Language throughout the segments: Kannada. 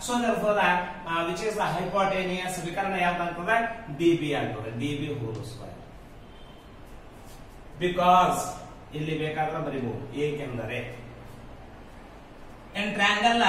So therefore which is the hypotenuse ವಿಕರ್ಣ ಯಾವ್ದಾಗ್ತದೆ ಡಿ ಬಿ ಆಗ್ತದೆ D B whole square because ಇಲ್ಲಿ ಬೇಕಾದ್ರೆ ಬರಿಬಹುದು ಏಕೆಂದರೆ in triangle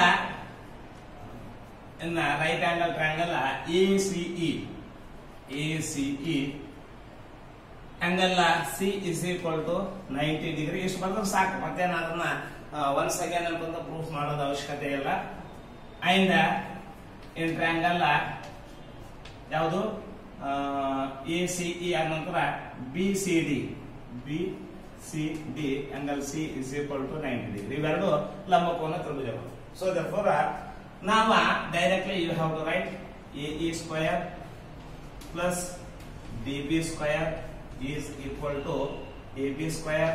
in right angle triangle A C E A C E angle C is equal to ninety degree ಇಷ್ಟು ಬಂದ್ರೆ ಸಾಕು ಮತ್ತೇನು ಅದನ್ನ ಒನ್ಸ್ ಅಗೇನ್ ಅಂತಂದು ಪ್ರೂಫ್ ಮಾಡೋದು ಅವಶ್ಯಕತೆ ಇಲ್ಲ ಅಂಡ್ ಇನ್ ಟ್ರ್ಯಾಂಗಲ್ ಯಾವುದು ಎ ಸಿ ಇ ಆದ ನಂತರ B C D B C D angle C is equal to ninety degree ಇವೆರಡು ಲಂಬಕೋನ ತ್ರಿಭುಜಗಳು ಸೊ ದರ್ಫೋರ್ ನಾವು directly you have to write A E square plus D B square is equal to AB square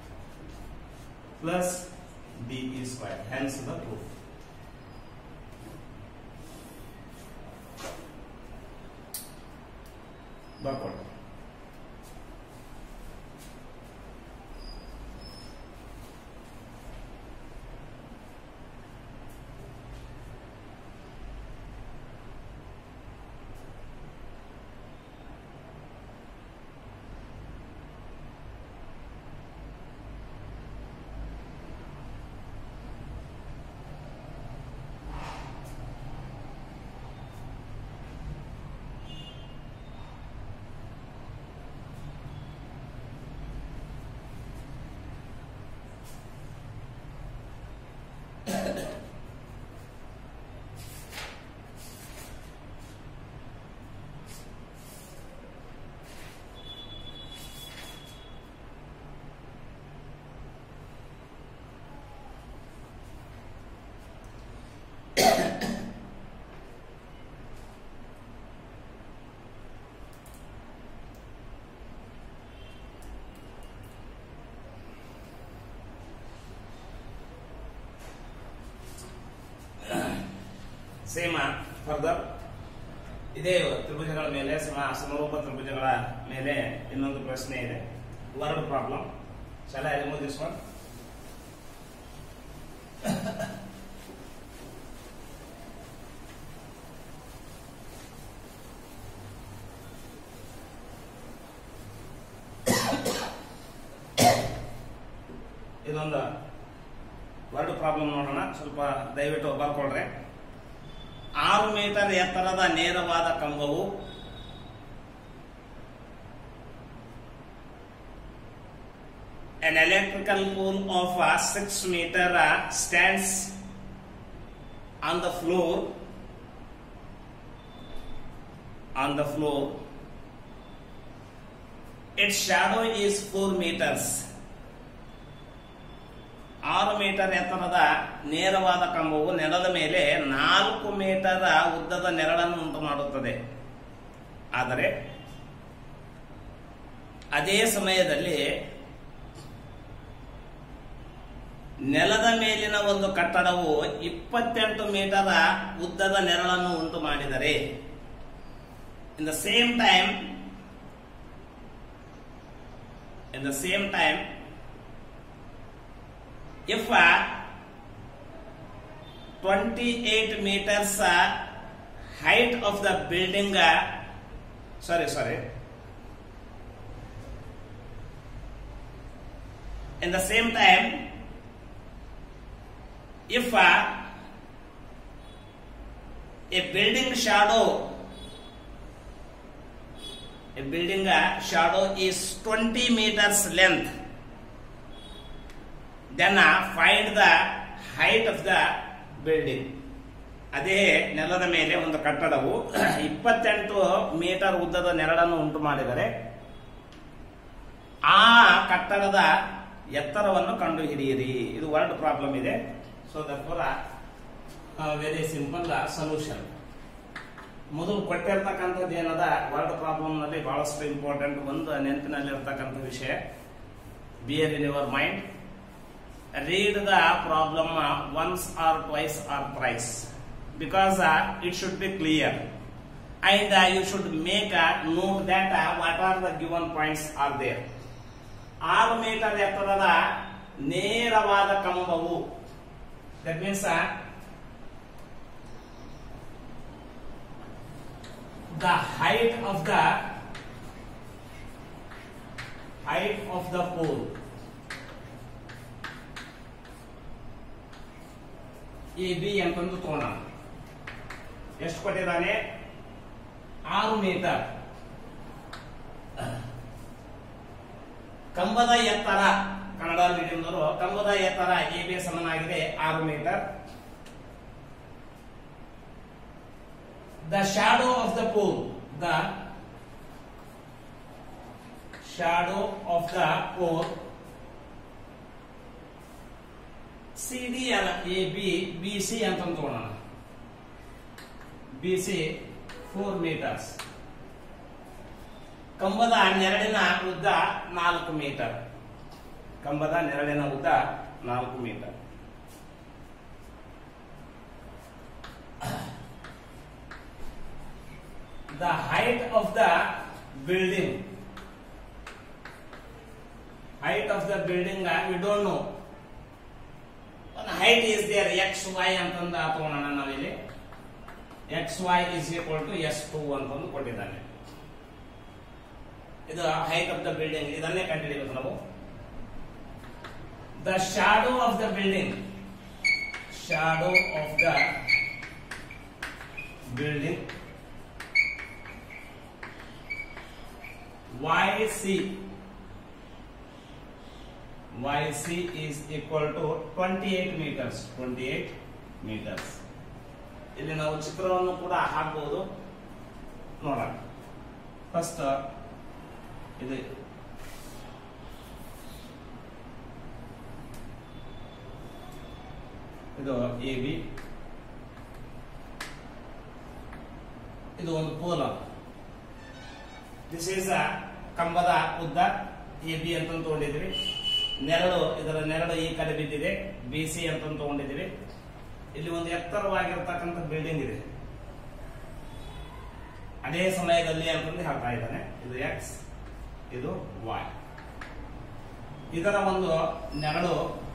plus DE square. Hence the proof. ಬರ್ಕೊಳ್ಳಿ ಸೇಮ ಫರ್ದರ್ ಇದೇ ತ್ರಿಭುಜಗಳ ಮೇಲೆ ಸಮ ಸಮರೂಪ ತ್ರಿಭುಜಗಳ ಮೇಲೆ ಇನ್ನೊಂದು ಪ್ರಶ್ನೆ ಇದೆ word problem shall remove this one ಇದೊಂದು ವರ್ಡ್ ಪ್ರಾಬ್ಲಮ್ ನೋಡೋಣ ಸ್ವಲ್ಪ ದಯವಿಟ್ಟು ಬರ್ಕೊಳ್ರಿ ಆರು ಮೀಟರ್ ಎತ್ತರದ ನೇರವಾದ ಕಂಬವು an electrical pole of uh, 6 meter uh, stands on the floor on the floor its shadow is 4 meters ಆರು ಮೀಟರ್ ಎತ್ತರದ ನೇರವಾದ ಕಂಬವು ನೆಲದ ಮೇಲೆ ನಾಲ್ಕು ಮೀಟರ್ ಉದ್ದದ ನೆರಳನ್ನು ಉಂಟು ಮಾಡುತ್ತದೆ ಆದರೆ ಅದೇ ಸಮಯದಲ್ಲಿ ನೆಲದ ಮೇಲಿನ ಒಂದು ಕಟ್ಟಡವು ಇಪ್ಪತ್ತೆಂಟು ಮೀಟರ್ ಉದ್ದದ ನೆರಳನ್ನು ಉಂಟು ಮಾಡಿದರೆ in the same time in the same time if uh, 28 meters uh, height of the building uh, sorry sorry in the same time if uh, a building shadow a building uh, shadow is 20 meters length then uh, find the height of the building ಅದೇ ನೆಲದ ಮೇಲೆ ಒಂದು ಕಟ್ಟಡವು ಇಪ್ಪತ್ತೆಂಟು ಮೀಟರ್ ಉದ್ದದ ನೆರಳನ್ನು ಉಂಟು ಮಾಡಿದರೆ ಆ ಕಟ್ಟಡದ ಎತ್ತರವನ್ನು ಕಂಡು ಹಿಡಿಯಿರಿ ಇದು ವರ್ಡ್ ಪ್ರಾಬ್ಲಮ್ ಇದೆ so therefore very simple solution ಮೊದಲು ಕೊಟ್ಟಿರ್ತಕ್ಕಂಥದ್ದು ಏನದ ವರ್ಡ್ ಪ್ರಾಬ್ಲಮ್ ನಲ್ಲಿ ಬಹಳಷ್ಟು ಇಂಪಾರ್ಟೆಂಟ್ ಒಂದು ನೆನಪಿನಲ್ಲಿರ್ತಕ್ಕಂಥ ವಿಷಯ bear in your mind read the problem uh, once or twice or thrice because uh, it should be clear and uh, you should make a note that uh, what are the given points are there ಆರು ಮೀಟರ್ ಎತ್ತರದ ನೇರವಾದ ಕಂಬವು that means the height of the height of the pole A B ಅಂತಂದು ತಗೋಣ ಎಷ್ಟು ಕೊಟ್ಟಿದ್ದಾನೆ ಆರು ಮೀಟರ್ ಕಂಬದ ಎತ್ತರ ಕನ್ನಡ ಮೀಡಿಯಂದವರು ಕಂಬದ ಎತ್ತರ ಎ ಬಿ ಸಮನಾಗಿದೆ ಆರು metre the shadow of the pole the shadow of the pole C D ಅಲ್ಲ ಎ ಬಿ ಬಿ ಸಿ ಅಂತ ತಗೋಣ ಬಿ ಸಿ ಫೋರ್ ಮೀಟರ್ಸ್ ಕಂಬದ ನೆರಳಿನ ಉದ್ದ ನಾಲ್ಕು ಮೀಟರ್ ಕಂಬದ ನೆರಳಿನ ಉದ್ದ ನಾಲ್ಕು meter the height of the building height of the building uh, we don't know one height is there x y ಅಂತಂದ ತಗೋಣ ನಾವಿಲ್ಲಿ x y is equal to s2 ಅಂತಂದು ಕೊಟ್ಟಿದ್ದಾನೆ ಇದು ಹೈಟ್ ಆಫ್ ದ ಬಿಲ್ಡಿಂಗ್ ಇದನ್ನೇ ಕಂಡುಹಿಡಿಯಬೇಕು ನಾವು the shadow of the building shadow of the building YC YC is equal to 28 meters 28 meters ಇಲ್ಲಿ ನಾವು ಚಿತ್ರವನ್ನು ಕೂಡ ಹಾಕಬಹುದು ನೋಡೋಣ ಫಸ್ಟ್ ಇದು ಇದು ಎ ಬಿ ಇದು ಒಂದು ಪೋಲ ದಿಸ್ ಈಸ್ ಕಂಬದ ಉದ್ದ ಎ ಬಿ ಅಂತ ತಗೊಂಡಿದ್ವಿ ನೆರಳು ಇದರ ನೆರಳು ಈ ಕಡೆ ಬಿದ್ದಿದೆ ಬಿ ಸಿ ಅಂತ ತಗೊಂಡಿದ್ವಿ ಇಲ್ಲಿ ಒಂದು ಎತ್ತರವಾಗಿರ್ತಕ್ಕಂಥ ಬಿಲ್ಡಿಂಗ್ ಇದೆ ಅದೇ ಸಮಯದಲ್ಲಿ ಅಂತಂದು ಹೇಳ್ತಾ ಇದ್ದಾನೆ ಇದು ಎಕ್ಸ್ ಇದು ವಾಯ್ ಇದರ ಒಂದು ನೆರಳು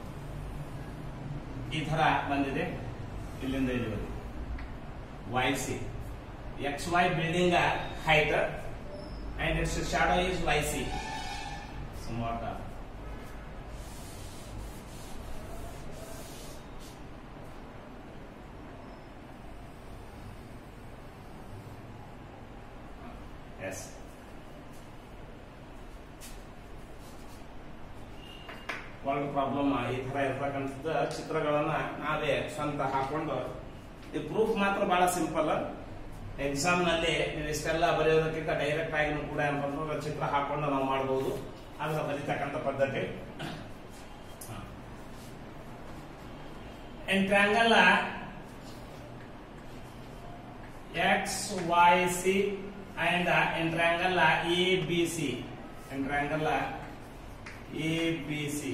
ಈ ತರ ಬಂದಿದೆ ಇಲ್ಲಿಂದ ಇಲ್ಲಿ ಬಂದಿದೆ Y C X Y building height and its shadow is YC. Somewhat. uh, Yes. World problem ಈ ತರ ಇರ್ತಕ್ಕಂಥದ್ದು ಚಿತ್ರಗಳನ್ನ ನಾವೇ ಸ್ವಂತ ಹಾಕೊಂಡು ಈ ಪ್ರೂಫ್ ಮಾತ್ರ ಬಹಳ ಸಿಂಪಲ್ ಎಕ್ಸಾಮ್ ನಲ್ಲಿ ನೀವು ಇಷ್ಟೆಲ್ಲ ಬರೆಯೋದಕ್ಕಿಂತ ಡೈರೆಕ್ಟ್ ಆಗಿ ಕೂಡ ಅಂತಂದ್ರೆ ಚಿತ್ರ ಹಾಕೊಂಡು ನಾವು ಮಾಡಬಹುದು ಅದನ್ನ ಬರೀತಕ್ಕಂಥ ಪದ್ಧತಿ triangle X Y C and triangle A B C triangle A B C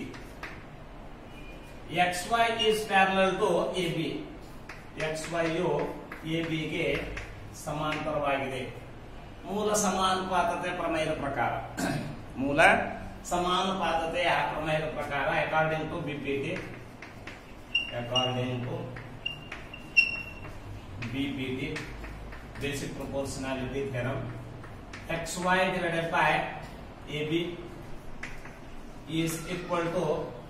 X Y is parallel to A B X Y ಯು ಎ ಬಿಗೆ ಸಮಾಂತರವಾಗಿದೆ ಮೂಲ ಸಮಾನುಪಾತತೆ ಪ್ರಮೇಯದ ಪ್ರಕಾರ ಮೂಲ ಸಮಾನುಪಾತತೆಯ ಪ್ರಮೇಯದ ಪ್ರಕಾರ according to BPT according to BPT basic proportionality theorem X Y divided by A B is equal to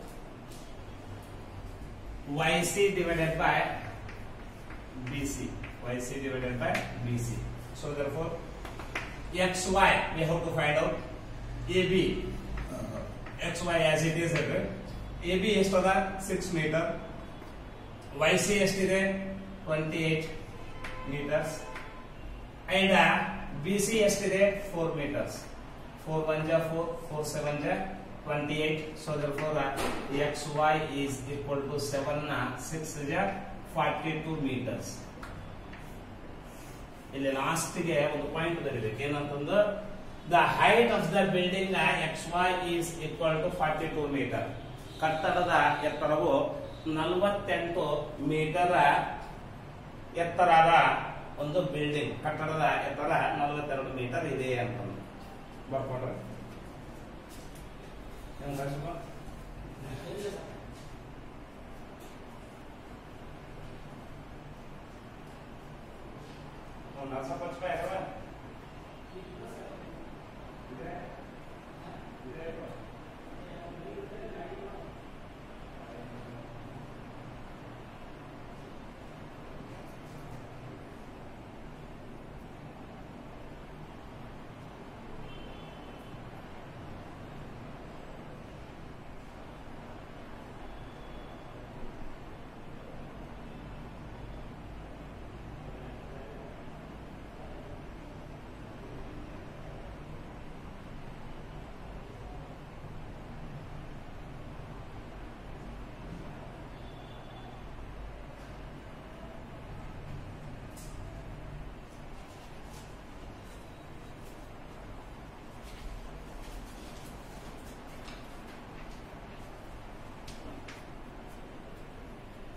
Y C divided by BC. YC divided by BC. So therefore, XY we have to find out. AB XY as it is here. AB ಎಷ್ಟದ ಸಿಕ್ಸ್ ಮೀಟರ್ ವೈ ಸಿ ಎಷ್ಟಿದೆ twenty eight meters and B C ಎಷ್ಟಿದೆ ಫೋರ್ ಮೀಟರ್ಸ್ ಫೋರ್ ಒನ್ ಜಾ ಫೋರ್ ಫೋರ್ ಸೆವೆನ್ ಜಾ twenty eight so there four X Y is equal to seven six ಜಾ ಫಾರ್ಟಿ ಟೂ ಮೀಟರ್ಸ್ ಇಲ್ಲಿ ಲಾಸ್ಟ್ಗೆ ಒಂದು ಪಾಯಿಂಟ್ ಬರೀಬೇಕು ಏನಂತಂದು the height of the building X Y is equal to forty two meter ಕಟ್ಟಡದ ಎತ್ತರವು ನಲವತ್ತೆಂಟು ಮೀಟರ್ ಎತ್ತರದ ಒಂದು ಬಿಲ್ಡಿಂಗ್ ಕಟ್ಟಡದ ಎತ್ತರ ನಲವತ್ತೆರಡು ಮೀಟರ್ ಇದೆ ಅಂತಂದು ಬರ್ಕೊಂಡ್ರೆ ಹೆಂಗ್ ಕಳ್ಸಪ್ಪ? ಒಂದು ಹತ್ತು ಸ್ವಲ್ಪ ರೂಪಾಯಿ ಅಥವಾ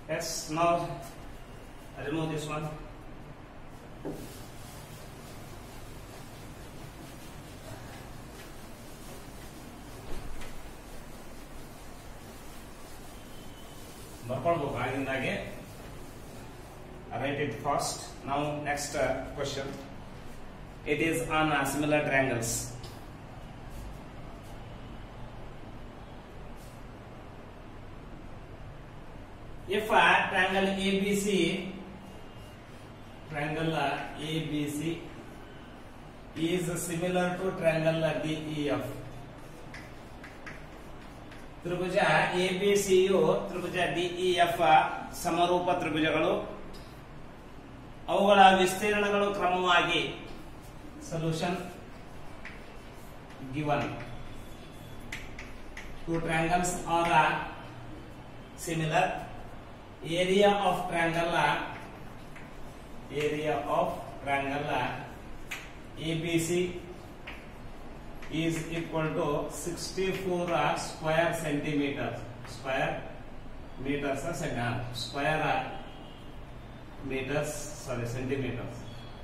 Yes, now remove this one. ಬರ್ಕೊಳ್ಬೇಕು ಆಗಿಂದಾಗೆ ರೈಟ್ ಇಟ್ ಫಾಸ್ಟ್ ನಾವು next question it is on similar triangles if a triangle ABC triangle ABC is similar to triangle DEF ತ್ರಿಭುಜ ಎಬಿಸಿಯು ತ್ರಿಭುಜ ಡಿಇಎಫ್ ಸಮರೂಪ ತ್ರಿಭುಜಗಳು ಅವುಗಳ ವಿಸ್ತೀರ್ಣಗಳು ಕ್ರಮವಾಗಿ solution given two triangles are similar area of triangle area of triangle ABC is equal to 64 square centimeters square meters uh, cent- uh, square uh, meters sorry centimeters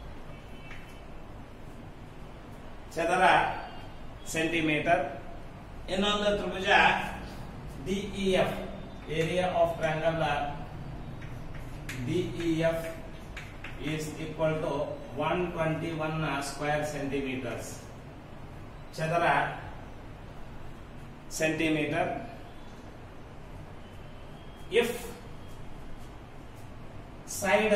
ಚದರ ಸೆಂಟಿಮೀಟರ್ ಇನ್ನೊಂದು ತ್ರಿಭುಜ DEF area of triangle DEF is equal to 121 square centimeters. ಚದರ centimeter if side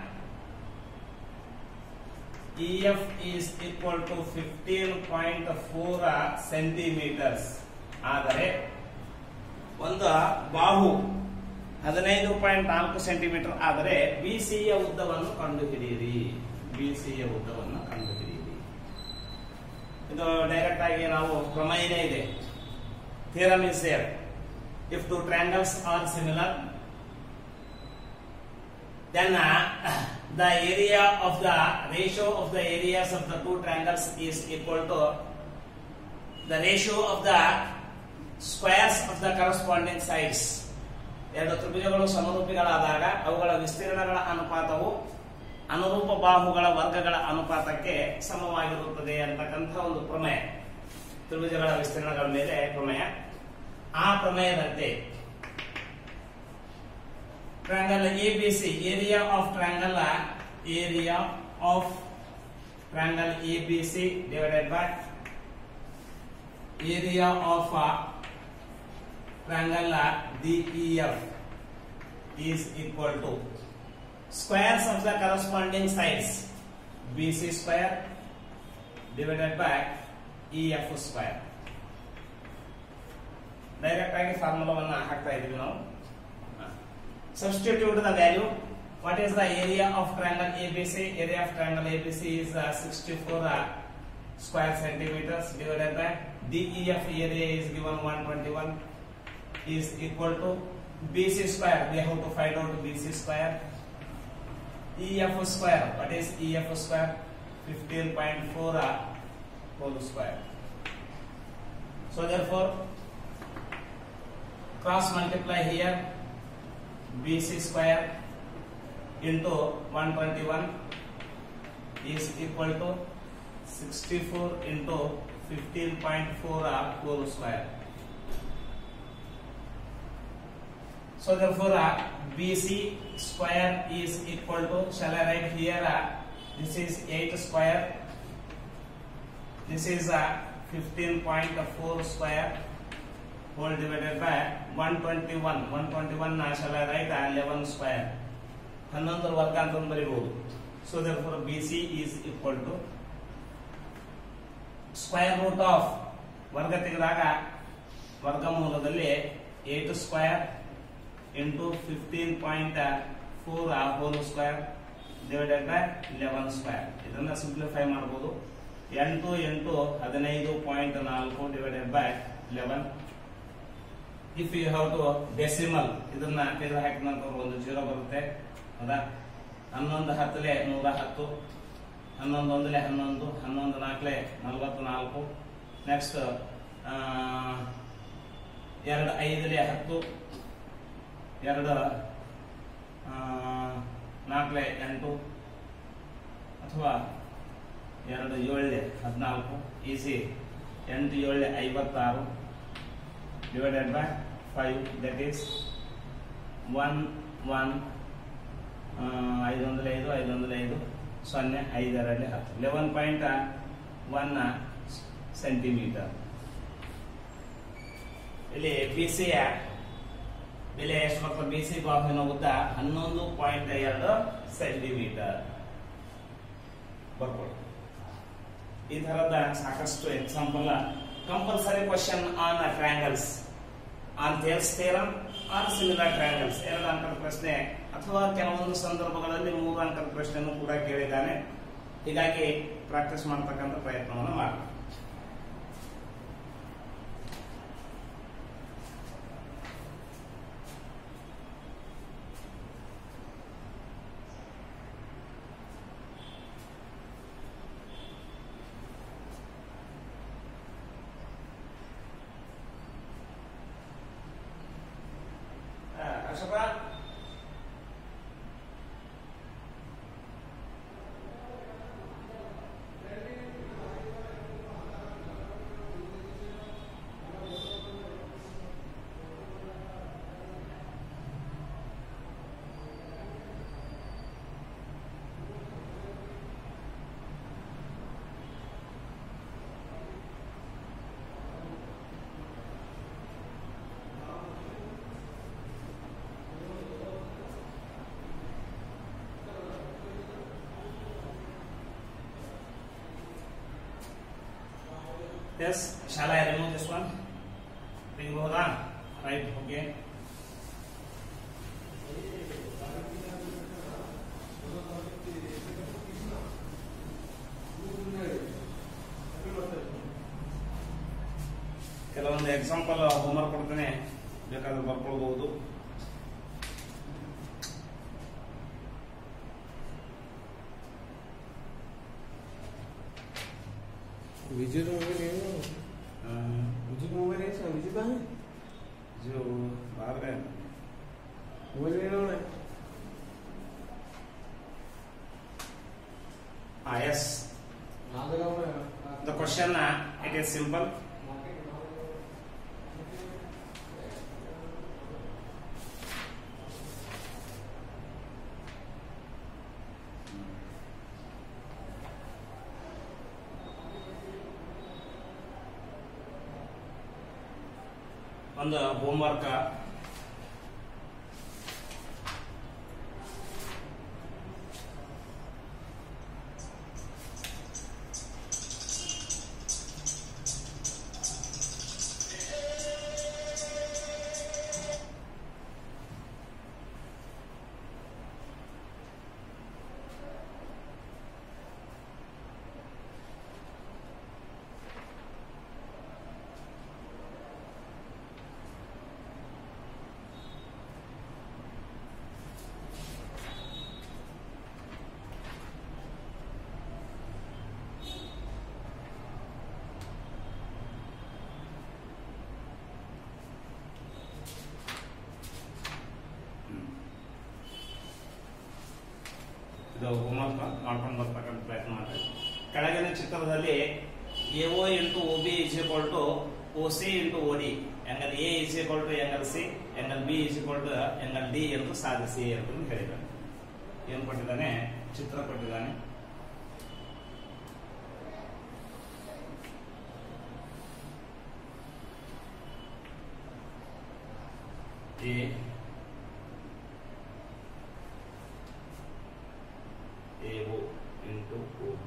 EF is equal to 15.4 centimeters ಆದರೆ ಒಂದು ಬಾಹು ಹದಿನೈದು ಪಾಯಿಂಟ್ ನಾಲ್ಕು ಸೆಂಟಿಮೀಟರ್ ಆದರೆ ಬಿಸಿಯ ಉದ್ದವನ್ನು ಕಂಡುಹಿಡಿಯಿರಿ ಬಿಸಿಯ ಉದ್ದವನ್ನು ಕಂಡುಹಿಡಿಯಿರಿ ಇದು ಡೈರೆಕ್ಟ್ ಆಗಿ ನಾವು ಪ್ರಮೇಯನೇ ಇದೆ theorem is there if two triangles are similar then uh, the area of the ratio of the areas of the two triangles is equal to the ratio of the squares of the corresponding sides ಎರಡು ತ್ರಿಭುಜಗಳು ಸಮರೂಪಿಗಳಾದಾಗ ಅವುಗಳ ವಿಸ್ತೀರ್ಣಗಳ ಅನುಪಾತವು ಅನುರೂಪ ಬಾಹುಗಳ ವರ್ಗಗಳ ಅನುಪಾತಕ್ಕೆ ಸಮವಾಗಿರುತ್ತದೆ ಅಂತಕ್ಕಂಥ ಒಂದು ಪ್ರಮೇಯ ತ್ರಿಭುಜಗಳ ವಿಸ್ತೀರ್ಣಗಳ ಮೇಲೆ ಪ್ರಮೇಯ ಆ ಪ್ರಮೇಯದಂತೆ triangle A B C area of triangle area of triangle A B C divided by area of a triangle DEF is equal to squares of the corresponding sides BC square divided by EF square. Direct ಆಗಿ ಫಾರ್ಮುಲಾವನ್ನ ಹಾಕ್ತಾ ಇದೀವಿ ನಾವು substitute the value what is the area of triangle ABC area of triangle ABC is sixty four square centimeters divided by DEF area is given 121 is equal to BC square. We have to find out BC square. EF square. What is EF square? 15.4 whole square. So therefore, cross multiply here BC square into 121 is equal to 64 into 15.4 whole square. So therefore uh, BC square is equal to, shall I write here, uh, this is 8 square, this is uh, 15.4 square whole divided by 121, 121 uh, shall I write uh, 11 square. ಹನ್ನೊಂದರ ವರ್ಗ ಅಂತ ಬರೀಬಹುದು so therefore BC is equal to square root of ವರ್ಗ ತೆಗೆದಾಗ ವರ್ಗಮೂಲದಲ್ಲಿ eight square into fifteen point four whole square divided by eleven square ಇದನ್ನ ಸಿಂಪ್ಲಿಫೈ ಮಾಡಬಹುದು ಎಂಟು ಎಂಟು ಹದಿನೈದು ಪಾಯಿಂಟ್ ನಾಲ್ಕು divided by eleven if you have to decimal ಇದನ್ನ ತೆಗೆದು ಹಾಕಿದ ನಂತರ ಒಂದು ಜೀರೋ ಬರುತ್ತೆ ಹೌದಾ ಹನ್ನೊಂದು ಹತ್ತಲೆ ನೂರ ಹತ್ತು ಹನ್ನೊಂದು ಒಂದಲೆ ಹನ್ನೊಂದು ಹನ್ನೊಂದು ನಾಲ್ಕಲೆ ನಲವತ್ತು ನಾಲ್ಕು ನೆಕ್ಸ್ಟ್ ಎರಡು ಐದಲೆ ಹತ್ತು ಎರಡು ನಾಲ್ಕಲೆ ಎಂಟು ಅಥವಾ ಎರಡು ಏಳೆ ಹದಿನಾಲ್ಕು ಈಸಿ ಎಂಟು ಏಳೆ ಐವತ್ತಾರು divided by five that is one one ಐದು ಒಂದಲ ಐದು ಐದು ಒಂದಲ ಐದು ಸೊನ್ನೆ ಐದರಲ್ಲಿ ಹತ್ತು ಲೆವೆನ್ ಪಾಯಿಂಟ್ ಒನ್ ಸೆಂಟಿಮೀಟರ್ ಇಲ್ಲಿ ಬಿ ಸಿಯ ಬೆಲೆ ಎಷ್ಟು ಬರ್ತದೆ ಬಿ ಸಿ ಬಾಹುವಿನ ಉದ್ದ ಹನ್ನೊಂದು ಪಾಯಿಂಟ್ ಎರಡು ಸೆಂಟಿಮೀಟರ್ ಬರ್ಕೊಳ್ಳಿ ಈ ತರದ ಸಾಕಷ್ಟು example compulsory question on triangles on Thales theorem on similar triangles ಎರಡು ಅಂಕದ ಪ್ರಶ್ನೆ ಅಥವಾ ಕೆಲವೊಂದು ಸಂದರ್ಭಗಳಲ್ಲಿ ಮೂರು ಅಂಕದ ಪ್ರಶ್ನೆಯನ್ನು ಕೂಡ ಕೇಳಿದ್ದಾನೆ ಹೀಗಾಗಿ ಪ್ರಾಕ್ಟೀಸ್ ಮಾಡ್ತಕ್ಕಂಥ ಪ್ರಯತ್ನವನ್ನು ಮಾಡಿ Ashoka Yes, shall I remove this one? Remove that. Right, okay. ಕೆಲವೊಂದು ಎಕ್ಸಾಂಪಲ್ ಹೋಮ್ವರ್ಕ್ ಕೊಡ್ತೇನೆ ಬೇಕಾದ್ರೆ ಬರ್ಕೊಳ್ಬಹುದು विजय तो मोबाइल है ಆ, विजय का मोबाइल है सर विजय का है ಇದು ಬಾಹर गए मोबाइल लेना है Ah, yes. The question, uh, it is simple. ಒಂದು ಹೋಮ್ವರ್ಕ್ ಇದು ಹೋಮ್ವರ್ಕ್ ಮಾಡ್ಕೊಂಡು ಬರ್ತಕ್ಕಂಥ ಪ್ರಯತ್ನ ಮಾಡಿ ಕೆಳಗಿನ ಚಿತ್ರದಲ್ಲಿ A O into O B is equal to O C into O D angle A is equal to angle C angle B is equal to angle D ಎಂದು ಸಾಧಿಸಿ ಅಂತ ಹೇಳಿದ್ದಾನೆ ಏನು ಕೊಟ್ಟಿದ್ದಾನೆ ಚಿತ್ರ ಕೊಟ್ಟಿದ್ದಾನೆ ಎ AO into OB.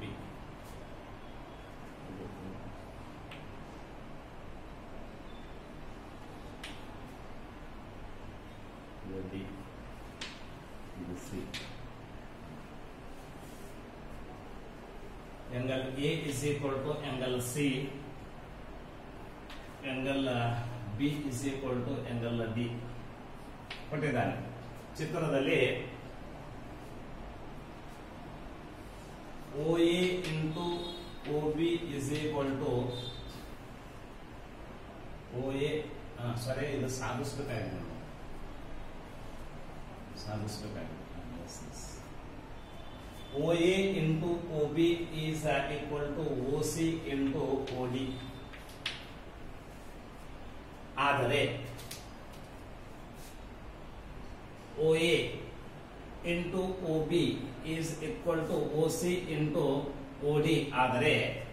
ಇದು D. ಇದು C. Angle A is equal to angle C. Angle uh, B is equal to angle D. ಕೊಟ್ಟಿದ್ದಾನೆ ಚಿತ್ರದಲ್ಲಿ OA into OB is equal to OA ಸಾರಿ ಇದು ಸಾಧಿಸ್ಬೇಕಾಗಿದೆ ನಾವು ಸಾಧಿಸಬೇಕಾಗುತ್ತೆ O A into O B is equal to O C into O D ಆದರೆ O A into O B is equal to O C into O D ಆದರೆ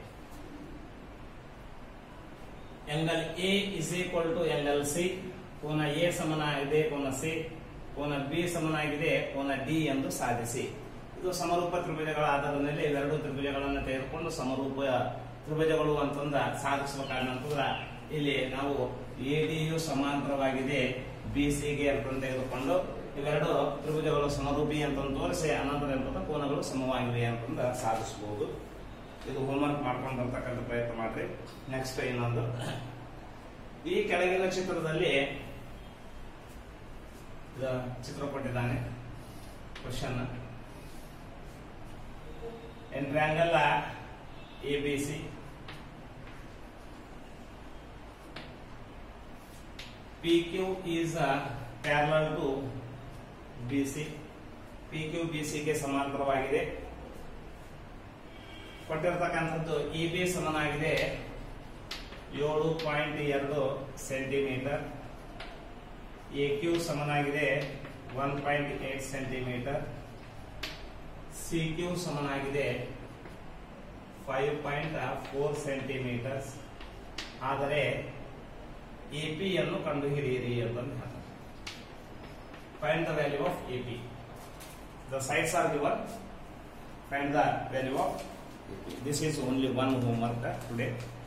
angle A is equal to angle C ಕೋನ ಎ ಸಮನಾಗಿದೆ ಕೋನ ಸಿ ಕೋನ ಬಿ ಸಮನಾಗಿದೆ ಕೋನ ಡಿ ಎಂದು ಸಾಧಿಸಿ ಇದು ಸಮರೂಪ ತ್ರಿಭುಜಗಳ ಆಧಾರದ ಮೇಲೆ ಇವೆರಡು ತ್ರಿಭುಜಗಳನ್ನು ತೆಗೆದುಕೊಂಡು ಸಮರೂಪ ತ್ರಿಭುಜಗಳು ಅಂತಂದ ಸಾಧಿಸಬೇಕಾದಂತಂದ್ರ ಇಲ್ಲಿ ನಾವು ಎ ಡಿಯು ಸಮಾಂತರವಾಗಿದೆ ಬಿ ಗೆ ಅಂತ ತೆಗೆದುಕೊಂಡು ಇವೆರಡು ತ್ರಿಭುಜಗಳು ಸಮರೂಪಿ ಅಂತ ತೋರಿಸಿ ಅನಂತರ ಎಂಬ ಕೋನಗಳು ಸಮವಾಗಿವೆ ಅಂತಂದ ಸಾಧಿಸಬಹುದು ಇದು ಹೋಮ್ವರ್ಕ್ ಮಾಡ್ಕೊಂಡು ಬರ್ತಕ್ಕಂಥ ಪ್ರಯತ್ನ ಮಾಡ್ರಿ ನೆಕ್ಸ್ಟ್ ಇನ್ನೊಂದು ಈ ಕೆಳಗಿನ ಚಿತ್ರದಲ್ಲಿ ಇದು ಚಿತ್ರ ಕೊಟ್ಟಿದ್ದಾನೆ question in triangle A B C P Q is parallel to B C P Q B ಗೆ ಸಮಾಂತರವಾಗಿದೆ ಕೊಟ್ಟಿರ್ತಕ್ಕಂಥದ್ದು ಇ ಬಿ ಸಮನಾಗಿದೆ ಏಳು ಪಾಯಿಂಟ್ ಎರಡು ಸೆಂಟಿಮೀಟರ್ ಎ ಕ್ಯೂ ಸಮನಾಗಿದೆ one point eight centimeter C Q ಸಮನಾಗಿದೆ ಫೈವ್ ಪಾಯಿಂಟ್ ಫೋರ್ ಸೆಂಟಿಮೀಟರ್ಸ್ ಆದರೆ ಎ ಪಿ ಅನ್ನು ಕಂಡುಹಿಡಿಯಿರಿ ಅಂತಂದು ಹೇಳ್ತಾರೆ find the value of A P the sides are given find the value of this is only one homework uh, today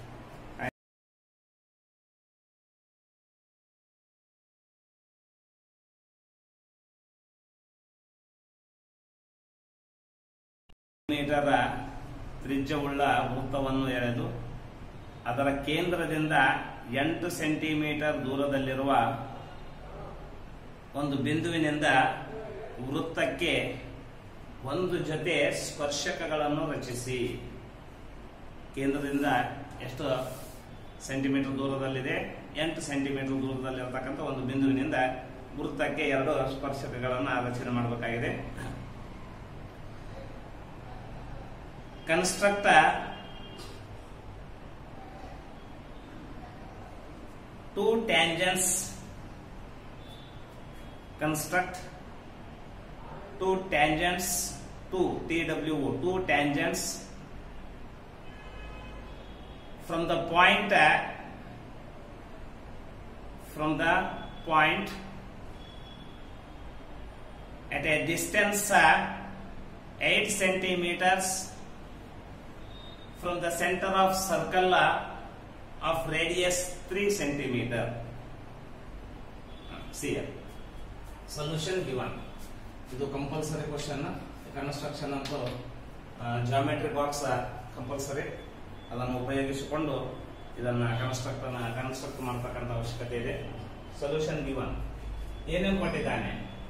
meter ತ್ರಿಜ್ಯವುಳ್ಳ ವೃತ್ತವನ್ನು ಎಳೆದು ಅದರ ಕೇಂದ್ರದಿಂದ ಎಂಟು ಸೆಂಟಿಮೀಟರ್ ದೂರದಲ್ಲಿರುವ ಒಂದು ಬಿಂದುವಿನಿಂದ ವೃತ್ತಕ್ಕೆ ಒಂದು ಜೊತೆ ಸ್ಪರ್ಶಕಗಳನ್ನು ರಚಿಸಿ ಕೇಂದ್ರದಿಂದ ಎಷ್ಟು ಸೆಂಟಿಮೀಟರ್ ದೂರದಲ್ಲಿದೆ ಎಂಟು ಸೆಂಟಿಮೀಟರ್ ದೂರದಲ್ಲಿರತಕ್ಕಂಥ ಒಂದು ಬಿಂದುವಿನಿಂದ ವೃತ್ತಕ್ಕೆ ಎರಡು ಸ್ಪರ್ಶಕಗಳನ್ನು ರಚನೆ ಮಾಡಬೇಕಾಗಿದೆ construct two tangents construct two tangents two TWO two tangents from the point uh, from the point at a distance uh, 8 centimeters from the center of circle uh, of radius 3 centimeter see here solution given ಇದು ಕಂಪಲ್ಸರಿ ಕ್ವಶನ್ ಕನ್ಸ್ಟ್ರಕ್ಷನ್ ಅಂತೂ ಜಾಮೆಟ್ರಿ ಬಾಕ್ಸ್ ಕಂಪಲ್ಸರಿ ಅದನ್ನು ಉಪಯೋಗಿಸಿಕೊಂಡು ಇದನ್ನ ಕನ್ಸ್ಟ್ರಕ್ಟ್ ಕನ್ಸ್ಟ್ರಕ್ಟ್ ಮಾಡತಕ್ಕಂಥ ಅವಶ್ಯಕತೆ ಇದೆ ಸೊಲ್ಯೂಷನ್ ಗಿವನ್ ಏನೇನು ಕೊಟ್ಟಿದ್ದಾನೆ